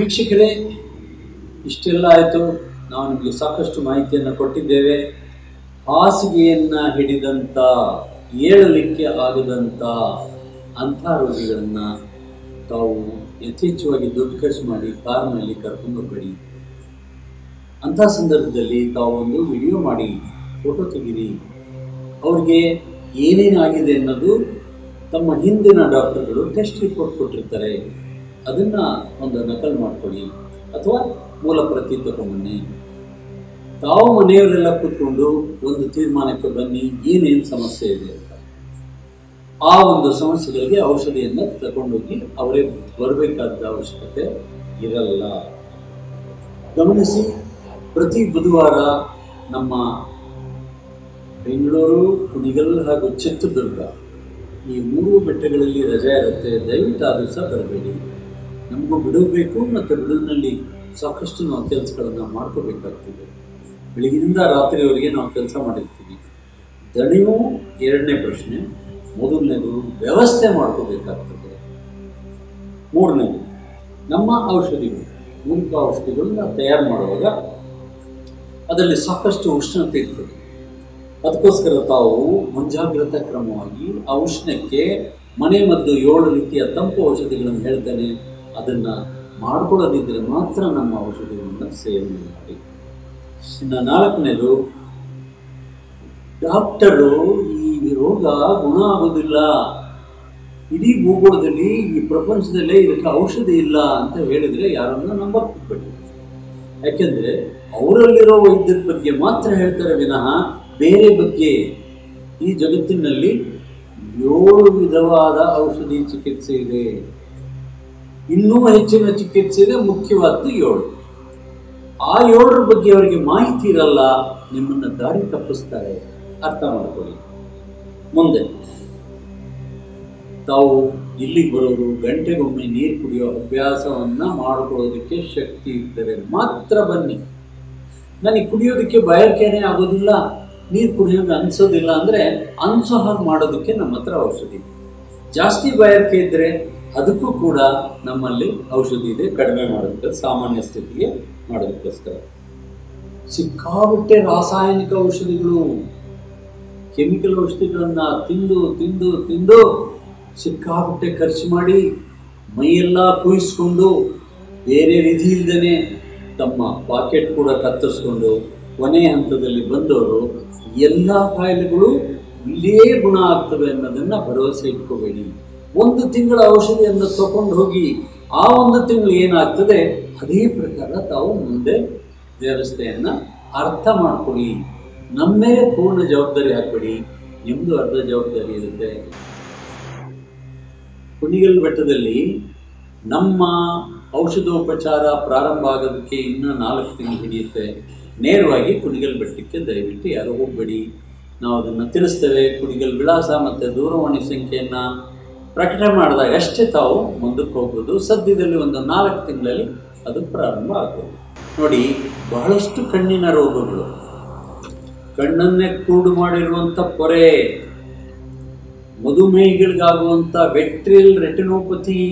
ವೀಕ್ಷಕರೇ ಇಷ್ಟೆಲ್ಲ ಆಯಿತು ನಾವು ನಿಮಗೆ ಸಾಕಷ್ಟು ಮಾಹಿತಿಯನ್ನು ಕೊಟ್ಟಿದ್ದೇವೆ ಹಾಸಿಗೆಯನ್ನು ಹಿಡಿದಂಥ ಏಳಲಿಕ್ಕೆ ಆಗದಂಥ ಅಂಥ ರೋಗಿಗಳನ್ನು ತಾವು ಯಥೇಚ್ಛವಾಗಿ ದುಡ್ಡು ಖರ್ಚು ಮಾಡಿ ಕಾರ್ನಲ್ಲಿ ಕರ್ಕೊಂಡು ಹೋಗಬೇಡಿ ಅಂಥ ಸಂದರ್ಭದಲ್ಲಿ ತಾವು ಒಂದು ವಿಡಿಯೋ ಮಾಡಿ ಫೋಟೋ ತೆಗೀರಿ ಅವ್ರಿಗೆ ಏನೇನಾಗಿದೆ ಅನ್ನೋದು ತಮ್ಮ ಹಿಂದಿನ ಡಾಕ್ಟರ್ಗಳು ಟೆಸ್ಟ್ ರಿಪೋರ್ಟ್ ಕೊಟ್ಟಿರ್ತಾರೆ ಅದನ್ನು ಒಂದು ನಕಲ್ ಮಾಡ್ಕೊಳ್ಳಿ ಅಥವಾ ಮೂಲ ಪ್ರತಿ ತಗೊಂಬನ್ನಿ ತಾವು ಮನೆಯವರೆಲ್ಲ ಕೂತ್ಕೊಂಡು ಒಂದು ತೀರ್ಮಾನಕ್ಕೆ ಬನ್ನಿ ಏನೇನು ಸಮಸ್ಯೆ ಇದೆ ಅಂತ ಆ ಒಂದು ಸಮಸ್ಯೆಗಳಿಗೆ ಔಷಧಿಯನ್ನು ತಗೊಂಡೋಗಿ ಅವರೇ ಬರಬೇಕಾದ ಅವಶ್ಯಕತೆ ಇರಲ್ಲ ಗಮನಿಸಿ ಪ್ರತಿ ಬುಧವಾರ ನಮ್ಮ ಬೆಂಗಳೂರು ಕುಣಿಗಲ್ ಹಾಗೂ ಚಿತ್ರದುರ್ಗ ಈ ಮೂರು ಬೆಟ್ಟಗಳಲ್ಲಿ ರಜೆ ಇರುತ್ತೆ ದಯವಿಟ್ಟು ಆ ದಿವಸ ಬರಬೇಡಿ ನಮಗೂ ಬಿಡುವು ಬೇಕು ಮತ್ತು ಬಿಡುವಿನಲ್ಲಿ ಸಾಕಷ್ಟು ನಾವು ಕೆಲಸಗಳನ್ನು ಮಾಡ್ಕೋಬೇಕಾಗ್ತದೆ ಬೆಳಗಿನಿಂದ ರಾತ್ರಿಯವರೆಗೆ ನಾವು ಕೆಲಸ ಮಾಡಿರ್ತೀವಿ ದಣಿವು ಎರಡನೇ ಪ್ರಶ್ನೆ ಮೊದಲನೇದು ವ್ಯವಸ್ಥೆ ಮಾಡ್ಕೋಬೇಕಾಗ್ತದೆ ಮೂರನೇದು ನಮ್ಮ ಔಷಧಿಗಳು ಮೂಲಿಕ ಔಷಧಿಗಳನ್ನ ತಯಾರು ಮಾಡುವಾಗ ಅದರಲ್ಲಿ ಸಾಕಷ್ಟು ಉಷ್ಣತೆ ಇರ್ತದೆ ಅದಕ್ಕೋಸ್ಕರ ತಾವು ಮುಂಜಾಗ್ರತಾ ಕ್ರಮವಾಗಿ ಆ ಉಷ್ಣಕ್ಕೆ ಮನೆ ಮದ್ದು ಏಳು ರೀತಿಯ ತಂಪು ಔಷಧಿಗಳನ್ನು ಹೇಳ್ತೇನೆ ಅದನ್ನು ಮಾಡ್ಕೊಳ್ಳೋದಿದ್ದರೆ ಮಾತ್ರ ನಮ್ಮ ಔಷಧಿಗಳನ್ನು ಸೇವನೆ ಮಾಡಿ ಇನ್ನು ನಾಲ್ಕನೇದು ಡಾಕ್ಟರು ಈ ರೋಗ ಗುಣ ಆಗೋದಿಲ್ಲ ಇಡೀ ಭೂಗೋಳದಲ್ಲಿ ಈ ಪ್ರಪಂಚದಲ್ಲೇ ಇದಕ್ಕೆ ಔಷಧಿ ಇಲ್ಲ ಅಂತ ಹೇಳಿದರೆ ಯಾರನ್ನ ನಂಬಬೇಡಿ ಯಾಕೆಂದರೆ ಅವರಲ್ಲಿರೋ ವೈದ್ಯರ ಬಗ್ಗೆ ಮಾತ್ರ ಹೇಳ್ತಾರೆ ವಿನಃ ಬೇರೆ ಬಗ್ಗೆ ಈ ಜಗತ್ತಿನಲ್ಲಿ ಏಳು ವಿಧವಾದ ಔಷಧಿ ಚಿಕಿತ್ಸೆ ಇದೆ ಇನ್ನೂ ಹೆಚ್ಚಿನ ಚಿಕಿತ್ಸೆ ಇದೆ ಮುಖ್ಯವಾದ್ದು ಏಳು ಆ ಏಳರ ಬಗ್ಗೆ ಅವರಿಗೆ ಮಾಹಿತಿ ಇರಲ್ಲ ನಿಮ್ಮನ್ನು ದಾರಿ ತಪ್ಪಿಸ್ತಾರೆ ಅರ್ಥ ಮಾಡ್ಕೊಳ್ಳಿ ಮುಂದೆ ತಾವು ಇಲ್ಲಿಗೆ ಬರೋರು ಗಂಟೆಗೊಮ್ಮೆ ನೀರು ಕುಡಿಯೋ ಅಭ್ಯಾಸವನ್ನು ಮಾಡ್ಕೊಳ್ಳೋದಕ್ಕೆ ಶಕ್ತಿ ಇದ್ದರೆ ಮಾತ್ರ ಬನ್ನಿ ನನಗೆ ಕುಡಿಯೋದಕ್ಕೆ ಬಾಯಾರಿಕೆನೇ ಆಗೋದಿಲ್ಲ ನೀರು ಕುಡಿಯೋದು ಅನಿಸೋದಿಲ್ಲ ಅಂದರೆ ಅನಿಸೋ ಹಾಗೆ ಮಾಡೋದಕ್ಕೆ ನಮ್ಮ ಹತ್ರ ಔಷಧಿ ಇದೆ. ಜಾಸ್ತಿ ಬಾಯಾರಿಕೆ ಇದ್ದರೆ ಅದಕ್ಕೂ ಕೂಡ ನಮ್ಮಲ್ಲಿ ಔಷಧಿ ಇದೆ ಕಡಿಮೆ ಮಾಡೋದಕ್ಕೆ ಸಾಮಾನ್ಯ ಸ್ಥಿತಿಗೆ ಮಾಡೋದಕ್ಕೋಸ್ಕರ ಸಿಕ್ಕಾಬಿಟ್ಟೆ ರಾಸಾಯನಿಕ ಔಷಧಿಗಳು ಕೆಮಿಕಲ್ ಔಷಧಿಗಳನ್ನು ತಿಂದು ತಿಂದು ತಿಂದು ಸಿಕ್ಕಾಬಿಟ್ಟೆ ಖರ್ಚು ಮಾಡಿ ಮೈಯೆಲ್ಲ ಕುಯಿಸ್ಕೊಂಡು ಬೇರೆ ವಿಧಿ ಇಲ್ಲದೇ ತಮ್ಮ ಪಾಕೆಟ್ ಕೂಡ ಕತ್ತರಿಸ್ಕೊಂಡು ಕೊನೆ ಹಂತದಲ್ಲಿ ಬಂದವರು ಎಲ್ಲ ಕಾಯಿಲೆಗಳು ಇಲ್ಲೇ ಗುಣ ಆಗ್ತವೆ ಅನ್ನೋದನ್ನು ಭರವಸೆ ಇಟ್ಕೋಬೇಡಿ ಒಂದು ತಿಂಗಳ ಔಷಧಿಯನ್ನು ತಗೊಂಡು ಹೋಗಿ ಆ ಒಂದು ತಿಂಗಳು ಏನಾಗ್ತದೆ ಅದೇ ಪ್ರಕಾರ ತಾವು ಮುಂದೆ ವ್ಯವಸ್ಥೆಯನ್ನು ಅರ್ಥ ಮಾಡ್ಕೊಳ್ಳಿ ನಮ್ಮ ಮೇಲೆ ಪೂರ್ಣ ಜವಾಬ್ದಾರಿ ಹಾಕ್ಬೇಡಿ ನಿಮ್ಮದು ಅರ್ಧ ಜವಾಬ್ದಾರಿ ಇರುತ್ತೆ ಕುಣಿಗಲ್ ಬೆಟ್ಟದಲ್ಲಿ ನಮ್ಮ ಔಷಧೋಪಚಾರ ಪ್ರಾರಂಭ ಆಗೋದಕ್ಕೆ ಇನ್ನೂ ನಾಲ್ಕು ತಿಂಗಳು ಹಿಡಿಯುತ್ತೆ ನೇರವಾಗಿ ಕುಣಿಗಲ್ ಬೆಟ್ಟಕ್ಕೆ ದಯವಿಟ್ಟು ಯಾರು ಹೋಗಬೇಡಿ ನಾವು ಅದನ್ನು ತಿಳಿಸ್ತೇವೆ ಕುಣಿಗಲ್ ವಿಳಾಸ ಮತ್ತು ದೂರವಾಣಿ ಸಂಖ್ಯೆಯನ್ನು ಪ್ರಕಟಣೆ ಮಾಡಿದಾಗ ಅಷ್ಟೇ ತಾವು ಮುಂದಕ್ಕೆ ಹೋಗ್ಬೋದು ಸದ್ಯದಲ್ಲಿ ಒಂದು ನಾಲ್ಕು ತಿಂಗಳಲ್ಲಿ ಅದು ಪ್ರಾರಂಭ ಆಗ್ಬೋದು ನೋಡಿ ಬಹಳಷ್ಟು ಕಣ್ಣಿನ ರೋಗಗಳು ಕಣ್ಣನ್ನೇ ಕೂಡು ಮಾಡಿರುವಂಥ ಪೊರೆ ಮಧುಮೇಹಿಗಳಿಗಾಗುವಂಥ ವೆಟ್ರಿಲ್ ರೆಟಿನೋಪತಿ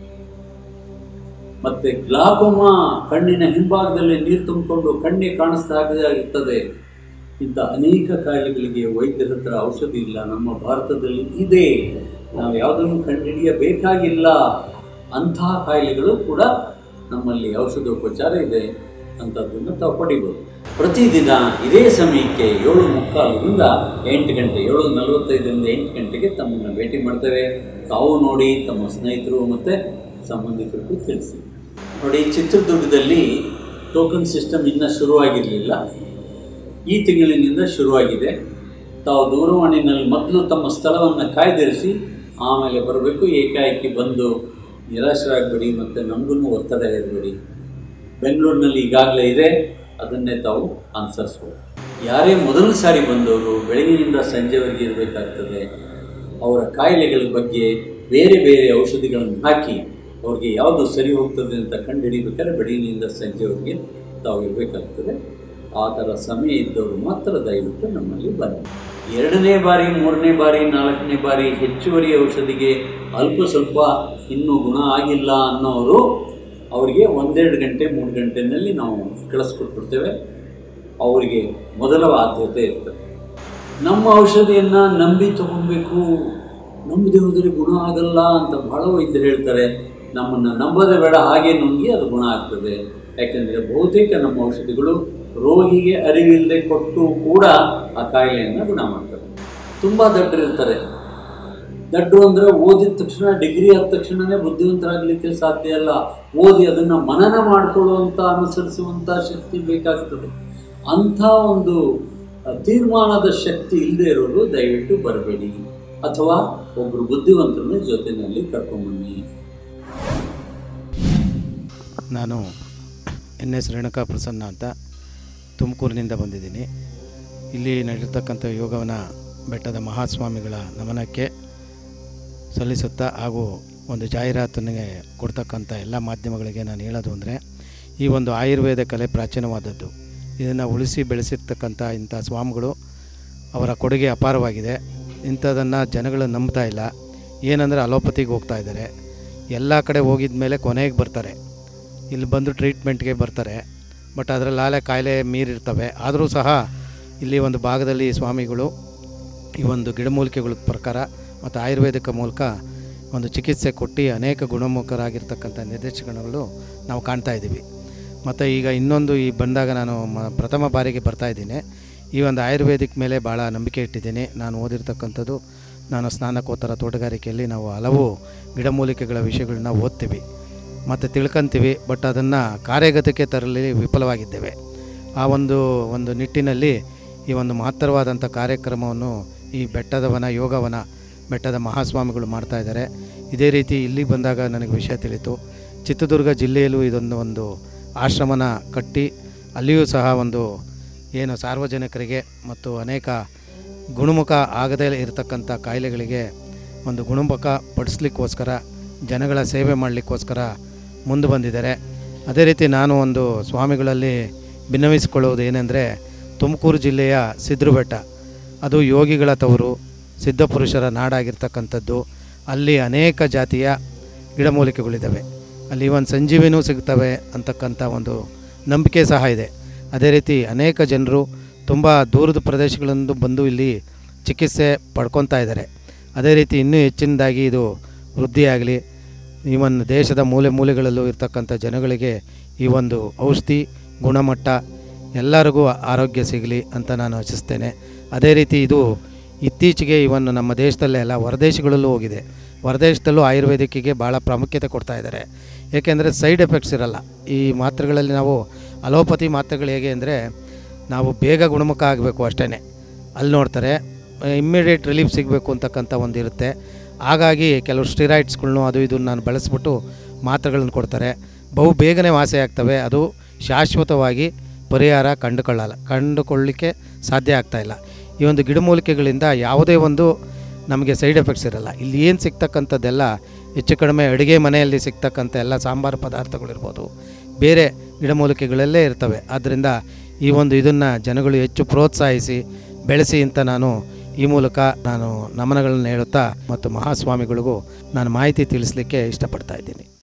ಮತ್ತೆ ಗ್ಲಾಕೋಮಾ ಕಣ್ಣಿನ ಹಿಂಭಾಗದಲ್ಲಿ ನೀರು ತುಂಬಿಕೊಂಡು ಕಣ್ಣೇ ಕಾಣಿಸ್ತಾ ಇರ್ತದೆ ಇಂಥ ಅನೇಕ ಕಾಯಿಲೆಗಳಿಗೆ ವೈದ್ಯರ ಹತ್ರ ಔಷಧಿ ಇಲ್ಲ ನಮ್ಮ ಭಾರತದಲ್ಲಿ ಇದೆ ನಾವು ಯಾವುದನ್ನು ಕಂಡುಹಿಡಿಯಬೇಕಾಗಿಲ್ಲ ಅಂತಹ ಕಾಯಿಲೆಗಳು ಕೂಡ ನಮ್ಮಲ್ಲಿ ಔಷಧೋಪಚಾರ ಇದೆ ಅಂಥದ್ದನ್ನು ತಾವು ಪಡಿಬೋದು ಪ್ರತಿದಿನ ಇದೇ ಸಮಯಕ್ಕೆ ಏಳು ಮುಕ್ಕಾಲರಿಂದ ಎಂಟು ಗಂಟೆ ಏಳು ನಲವತ್ತೈದರಿಂದ ಎಂಟು ಗಂಟೆಗೆ ತಮ್ಮನ್ನು ಭೇಟಿ ಮಾಡ್ತೇವೆ ತಾವು ನೋಡಿ ತಮ್ಮ ಸ್ನೇಹಿತರು ಮತ್ತು ಸಂಬಂಧಿಕರಿಗೂ ತಿಳಿಸಿ ನೋಡಿ ಚಿತ್ರದುರ್ಗದಲ್ಲಿ ಟೋಕನ್ ಸಿಸ್ಟಮ್ ಇನ್ನೂ ಶುರುವಾಗಿರಲಿಲ್ಲ ಈ ತಿಂಗಳಿನಿಂದ ಶುರುವಾಗಿದೆ ತಾವು ದೂರವಾಣಿನಲ್ಲಿ ಮೊದಲು ತಮ್ಮ ಸ್ಥಳವನ್ನು ಕಾಯ್ದಿರಿಸಿ ಆಮೇಲೆ ಬರಬೇಕು ಏಕಾಏಕಿ ಬಂದು ನಿರಾಶರಾಗಬೇಡಿ ಮತ್ತು ನಮಗೂ ಒತ್ತಡ ಇರಬೇಡಿ ಬೆಂಗಳೂರಿನಲ್ಲಿ ಈಗಾಗಲೇ ಇದೆ ಅದನ್ನೇ ತಾವು ಅನುಸರಿಸ್ಬೋದು ಯಾರೇ ಮೊದಲ ಸಾರಿ ಬಂದವರು ಬೆಳಗಿನಿಂದ ಸಂಜೆವರೆಗೆ ಇರಬೇಕಾಗ್ತದೆ ಅವರ ಕಾಯಿಲೆಗಳ ಬಗ್ಗೆ ಬೇರೆ ಬೇರೆ ಔಷಧಿಗಳನ್ನು ಹಾಕಿ ಅವ್ರಿಗೆ ಯಾವುದು ಸರಿ ಹೋಗ್ತದೆ ಅಂತ ಕಂಡುಹಿಡಿಬೇಕಾದ್ರೆ ಬೆಳಗಿನಿಂದ ಸಂಜೆವರೆಗೆ ತಾವು ಇರಬೇಕಾಗ್ತದೆ ಆ ಥರ ಸಮಯ ಇದ್ದವರು ಮಾತ್ರ ದಯವಿಟ್ಟು ನಮ್ಮಲ್ಲಿ ಬನ್ನಿ ಎರಡನೇ ಬಾರಿ ಮೂರನೇ ಬಾರಿ ನಾಲ್ಕನೇ ಬಾರಿ ಹೆಚ್ಚುವರಿ ಔಷಧಿಗೆ ಅಲ್ಪ ಸ್ವಲ್ಪ ಇನ್ನೂ ಗುಣ ಆಗಿಲ್ಲ ಅನ್ನೋರು ಅವರಿಗೆ ಒಂದೆರಡು ಗಂಟೆ ಮೂರು ಗಂಟೆಯಲ್ಲಿ ನಾವು ಕಳಿಸ್ಕೊಟ್ಬಿಡ್ತೇವೆ ಅವರಿಗೆ ಮೊದಲ ಆದ್ಯತೆ ಇರ್ತದೆ ನಮ್ಮ ಔಷಧಿಯನ್ನು ನಂಬಿ ತಗೊಬೇಕು ನಂಬದೆ ಹೋದರೆ ಗುಣ ಆಗಲ್ಲ ಅಂತ ಬಹಳ ವೈದ್ಯರು ಹೇಳ್ತಾರೆ ನಮ್ಮನ್ನು ನಂಬದೆ ಬೇಡ ಹಾಗೆ ನುಂಗಿ ಅದು ಗುಣ ಆಗ್ತದೆ ಯಾಕೆಂದರೆ ಬಹುತೇಕ ನಮ್ಮ ಔಷಧಿಗಳು ರೋಗಿಗೆ ಅರಿವಿಲ್ಲದೆ ಕೊಟ್ಟು ಕೂಡ ಆ ಕಾಯಿಲೆಯನ್ನು ಗುಣ ಮಾಡ್ತವೆ ತುಂಬ ದಡ್ಡರಿರ್ತಾರೆ ದಡ್ಡರು ಅಂದರೆ ಓದಿದ ತಕ್ಷಣ ಡಿಗ್ರಿ ಆದ ತಕ್ಷಣವೇ ಬುದ್ಧಿವಂತರಾಗಲಿಕ್ಕೆ ಸಾಧ್ಯ ಅಲ್ಲ ಓದಿ ಅದನ್ನು ಮನನ ಮಾಡಿಕೊಳ್ಳುವಂಥ ಅನುಸರಿಸುವಂಥ ಶಕ್ತಿ ಬೇಕಾಗ್ತದೆ ಅಂಥ ಒಂದು ತೀರ್ಮಾನದ ಶಕ್ತಿ ಇಲ್ಲದೆ ಇರೋರು ದಯವಿಟ್ಟು ಬರಬೇಡಿ ಅಥವಾ ಒಬ್ಬರು ಬುದ್ಧಿವಂತರನ್ನ ಜೊತೆಯಲ್ಲಿ ಕರ್ಕೊಂಬನ್ನಿ ನಾನು ಎನ್ ಎಸ್ ರೇಣುಕಾ ಪ್ರಸನ್ನ ಅಂತ ತುಮಕೂರಿನಿಂದ ಬಂದಿದ್ದೀನಿ ಇಲ್ಲಿ ನಡೆರ್ತಕ್ಕಂಥ ಯೋಗವನ ಬೆಟ್ಟದ ಮಹಾಸ್ವಾಮಿಗಳ ನಮನಕ್ಕೆ ಸಲ್ಲಿಸುತ್ತಾ ಹಾಗೂ ಒಂದು ಜಾಹೀರಾತನಿಗೆ ಕೊಡ್ತಕ್ಕಂಥ ಎಲ್ಲ ಮಾಧ್ಯಮಗಳಿಗೆ ನಾನು ಹೇಳೋದು ಅಂದರೆ ಈ ಒಂದು ಆಯುರ್ವೇದ ಕಲೆ ಪ್ರಾಚೀನವಾದದ್ದು ಇದನ್ನು ಉಳಿಸಿ ಬೆಳೆಸಿರ್ತಕ್ಕಂಥ ಇಂಥ ಸ್ವಾಮಿಗಳು ಅವರ ಕೊಡುಗೆ ಅಪಾರವಾಗಿದೆ ಇಂಥದನ್ನು ಜನಗಳು ನಂಬ್ತಾ ಇಲ್ಲ ಏನಂದರೆ ಅಲೋಪತಿಗೆ ಹೋಗ್ತಾ ಇದ್ದಾರೆ ಎಲ್ಲ ಕಡೆ ಹೋಗಿದ ಮೇಲೆ ಕೊನೆಗೆ ಬರ್ತಾರೆ ಇಲ್ಲಿ ಬಂದು ಟ್ರೀಟ್ಮೆಂಟ್ಗೆ ಬರ್ತಾರೆ ಬಟ್ ಅದರಲ್ಲಿ ಆಲೆ ಕಾಯಿಲೆ ಮೀರಿರ್ತವೆ ಆದರೂ ಸಹ ಇಲ್ಲಿ ಒಂದು ಭಾಗದಲ್ಲಿ ಸ್ವಾಮಿಗಳು ಈ ಒಂದು ಗಿಡಮೂಲಿಕೆಗಳ ಪ್ರಕಾರ ಮತ್ತು ಆಯುರ್ವೇದಿಕ ಮೂಲಕ ಒಂದು ಚಿಕಿತ್ಸೆ ಕೊಟ್ಟು ಅನೇಕ ಗುಣಮುಖರಾಗಿರ್ತಕ್ಕಂಥ ನಿರ್ದೇಶನಗಳು ನಾವು ಕಾಣ್ತಾ ಇದ್ದೀವಿ ಮತ್ತು ಈಗ ಇನ್ನೊಂದು ಈ ಬಂದಾಗ ನಾನು ಮ ಪ್ರಥಮ ಬಾರಿಗೆ ಬರ್ತಾ ಇದ್ದೀನಿ ಈ ಒಂದು ಆಯುರ್ವೇದಿಕ್ ಮೇಲೆ ಭಾಳ ನಂಬಿಕೆ ಇಟ್ಟಿದ್ದೀನಿ ನಾನು ಓದಿರ್ತಕ್ಕಂಥದ್ದು ನಾನು ಸ್ನಾನಕೋತ್ತರ ತೋಟಗಾರಿಕೆಯಲ್ಲಿ ನಾವು ಹಲವು ಗಿಡಮೂಲಿಕೆಗಳ ವಿಷಯಗಳನ್ನ ಓದ್ತೀವಿ ಮತ್ತು ತಿಳ್ಕೊಂತೀವಿ ಬಟ್ ಅದನ್ನು ಕಾರ್ಯಗತಕ್ಕೆ ತರಲಿ ವಿಫಲವಾಗಿದ್ದೇವೆ ಆ ಒಂದು ಒಂದು ನಿಟ್ಟಿನಲ್ಲಿ ಈ ಒಂದು ಮಹತ್ತರವಾದಂಥ ಕಾರ್ಯಕ್ರಮವನ್ನು ಈ ಬೆಟ್ಟದವನ ಯೋಗವನ ಬೆಟ್ಟದ ಮಹಾಸ್ವಾಮಿಗಳು ಮಾಡ್ತಾ ಇದ್ದಾರೆ ಇದೇ ರೀತಿ ಇಲ್ಲಿ ಬಂದಾಗ ನನಗೆ ವಿಷಯ ತಿಳಿತು ಚಿತ್ರದುರ್ಗ ಜಿಲ್ಲೆಯಲ್ಲೂ ಇದೊಂದು ಒಂದು ಆಶ್ರಮನ ಕಟ್ಟಿ ಅಲ್ಲಿಯೂ ಸಹ ಒಂದು ಏನು ಸಾರ್ವಜನಿಕರಿಗೆ ಮತ್ತು ಅನೇಕ ಗುಣಮುಖ ಆಗದೇ ಇರತಕ್ಕಂಥ ಕಾಯಿಲೆಗಳಿಗೆ ಒಂದು ಗುಣಮುಖ ಪಡಿಸ್ಲಿಕ್ಕೋಸ್ಕರ ಜನಗಳ ಸೇವೆ ಮಾಡಲಿಕ್ಕೋಸ್ಕರ ಮುಂದೆ ಬಂದಿದ್ದಾರೆ ಅದೇ ರೀತಿ ನಾನು ಒಂದು ಸ್ವಾಮಿಗಳಲ್ಲಿ ಭಿನ್ನವಿಸಿಕೊಳ್ಳುವುದು ಏನೆಂದರೆ ತುಮಕೂರು ಜಿಲ್ಲೆಯ ಸಿದ್ರು ಬೆಟ್ಟ ಅದು ಯೋಗಿಗಳ ತವರು ಸಿದ್ಧಪುರುಷರ ನಾಡಾಗಿರ್ತಕ್ಕಂಥದ್ದು ಅಲ್ಲಿ ಅನೇಕ ಜಾತಿಯ ಗಿಡಮೂಲಿಕೆಗಳಿದ್ದಾವೆ ಅಲ್ಲಿ ಒಂದು ಸಂಜೀವಿನೂ ಸಿಗ್ತವೆ ಅಂತಕ್ಕಂಥ ಒಂದು ನಂಬಿಕೆ ಸಹ ಇದೆ ಅದೇ ರೀತಿ ಅನೇಕ ಜನರು ತುಂಬ ದೂರದ ಪ್ರದೇಶಗಳಿಂದ ಬಂದು ಇಲ್ಲಿ ಚಿಕಿತ್ಸೆ ಪಡ್ಕೊತಾ ಇದ್ದಾರೆ ಅದೇ ರೀತಿ ಇನ್ನೂ ಹೆಚ್ಚಿನದಾಗಿ ಇದು ವೃದ್ಧಿಯಾಗಲಿ ಇವನ್ ದೇಶದ ಮೂಲೆ ಮೂಲೆಗಳಲ್ಲೂ ಇರ್ತಕ್ಕಂಥ ಜನಗಳಿಗೆ ಈ ಒಂದು ಔಷಧಿ ಗುಣಮಟ್ಟ ಎಲ್ಲರಿಗೂ ಆರೋಗ್ಯ ಸಿಗಲಿ ಅಂತ ನಾನು ಆಶಿಸ್ತೇನೆ ಅದೇ ರೀತಿ ಇದು ಇತ್ತೀಚೆಗೆ ಇವನ್ ನಮ್ಮ ದೇಶದಲ್ಲೇ ಅಲ್ಲ ಹೊರದೇಶಗಳಲ್ಲೂ ಹೋಗಿದೆ ಹೊರದೇಶದಲ್ಲೂ ಆಯುರ್ವೇದಿಕ್ಕಿಗೆ ಭಾಳ ಪ್ರಾಮುಖ್ಯತೆ ಕೊಡ್ತಾ ಇದ್ದಾರೆ ಏಕೆಂದರೆ ಸೈಡ್ ಎಫೆಕ್ಟ್ಸ್ ಇರಲ್ಲ ಈ ಮಾತ್ರೆಗಳಲ್ಲಿ ನಾವು ಅಲೋಪತಿ ಮಾತ್ರೆಗಳು ಹೇಗೆ ಅಂದರೆ ನಾವು ಬೇಗ ಗುಣಮುಖ ಆಗಬೇಕು ಅಷ್ಟೇ ಅಲ್ಲಿ ನೋಡ್ತಾರೆ ಇಮ್ಮಿಡಿಯೇಟ್ ರಿಲೀಫ್ ಸಿಗಬೇಕು ಅಂತಕ್ಕಂಥ ಒಂದು ಇರುತ್ತೆ ಹಾಗಾಗಿ ಕೆಲವು ಸ್ಟಿರಾಯ್ಡ್ಸ್ಗಳ್ನು ಅದು ಇದು ನಾನು ಬಳಸ್ಬಿಟ್ಟು ಮಾತ್ರೆಗಳನ್ನು ಕೊಡ್ತಾರೆ ಬಹು ಬೇಗನೆ ವಾಸಿ ಆಗ್ತವೆ ಅದು ಶಾಶ್ವತವಾಗಿ ಪರಿಹಾರ ಕಂಡುಕೊಳ್ಳಲ್ಲ ಕಂಡುಕೊಳ್ಳಲಿಕ್ಕೆ ಸಾಧ್ಯ ಆಗ್ತಾಯಿಲ್ಲ ಈ ಒಂದು ಗಿಡಮೂಲಿಕೆಗಳಿಂದ ಯಾವುದೇ ಒಂದು ನಮಗೆ ಸೈಡ್ ಎಫೆಕ್ಟ್ಸ್ ಇರಲ್ಲ ಇಲ್ಲಿ ಏನು ಸಿಗ್ತಕ್ಕಂಥದ್ದೆಲ್ಲ ಹೆಚ್ಚು ಕಡಿಮೆ ಅಡುಗೆ ಮನೆಯಲ್ಲಿ ಸಿಗ್ತಕ್ಕಂಥ ಎಲ್ಲ ಸಾಂಬಾರು ಪದಾರ್ಥಗಳಿರ್ಬೋದು ಬೇರೆ ಗಿಡಮೂಲಿಕೆಗಳಲ್ಲೇ ಇರ್ತವೆ ಆದ್ದರಿಂದ ಈ ಒಂದು ಇದನ್ನು ಜನಗಳು ಹೆಚ್ಚು ಪ್ರೋತ್ಸಾಹಿಸಿ ಬೆಳೆಸಿ ಅಂತ ನಾನು ಈ ಮೂಲಕ ನಾನು ನಮನಗಳನ್ನು ಹೇಳುತ್ತಾ ಮತ್ತು ಮಹಾಸ್ವಾಮಿಗಳಿಗೂ ನಾನು ಮಾಹಿತಿ ತಿಳಿಸಲಿಕ್ಕೆ ಇಷ್ಟಪಡ್ತಾ ಇದ್ದೀನಿ